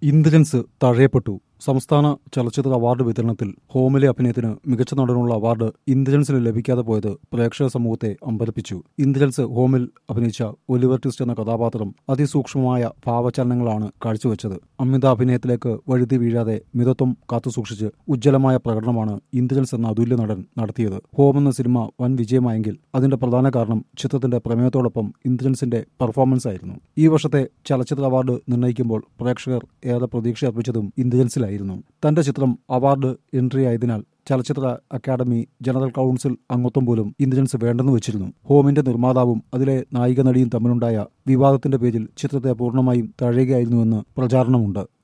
ഇന്ദ്രൻസ് തഴയപ്പെട്ടു സംസ്ഥാന ചലച്ചിത്ര അവാർഡ് വിതരണത്തിൽ ഹോമിലെ അഭിനയത്തിന് മികച്ച നടനുള്ള അവാർഡ് ഇന്ദ്രൻസിന് ലഭിക്കാതെ പോയത് പ്രേക്ഷക സമൂഹത്തെ അമ്പരപ്പിച്ചു ഇന്ദ്രൻസ് ഹോമിൽ അഭിനയിച്ച ഒലിവർ ട്വിസ്റ്റ് എന്ന കഥാപാത്രം അതിസൂക്ഷ്മമായ ഭാവചലനങ്ങളാണ് കാഴ്ചവെച്ചത് അമിത അഭിനയത്തിലേക്ക് വഴുതി വീഴാതെ മിതത്വം കാത്തുസൂക്ഷിച്ച് ഉജ്ജ്വലമായ പ്രകടനമാണ് ഇന്ദ്രൻസ് എന്ന അതുല്യ നടൻ നടത്തിയത് ഹോം എന്ന സിനിമ വൻ വിജയമായെങ്കിൽ അതിന്റെ പ്രധാന കാരണം ചിത്രത്തിന്റെ പ്രമേയത്തോടൊപ്പം ഇന്ദ്രൻസിന്റെ പെർഫോമൻസ് ആയിരുന്നു ഈ വർഷത്തെ ചലച്ചിത്ര അവാർഡ് നിർണ്ണയിക്കുമ്പോൾ പ്രേക്ഷകർ ഏറെ പ്രതീക്ഷ അർപ്പിച്ചതും ഇന്ദ്രൻസിലായിരുന്നു തന്റെ ചിത്രം അവാർഡ് എൻട്രി ആയതിനാൽ ചലച്ചിത്ര അക്കാദമി ജനറൽ കൌൺസിൽ അംഗത്വം പോലും ഇന്ദ്രൻസ് വേണ്ടെന്ന് വെച്ചിരുന്നു ഹോമിന്റെ നിർമ്മാതാവും അതിലെ നായിക നടിയും തമ്മിലുണ്ടായ വിവാദത്തിന്റെ പേരിൽ ചിത്രത്തെ പൂർണ്ണമായും തഴയുകയായിരുന്നുവെന്ന് പ്രചാരണമുണ്ട്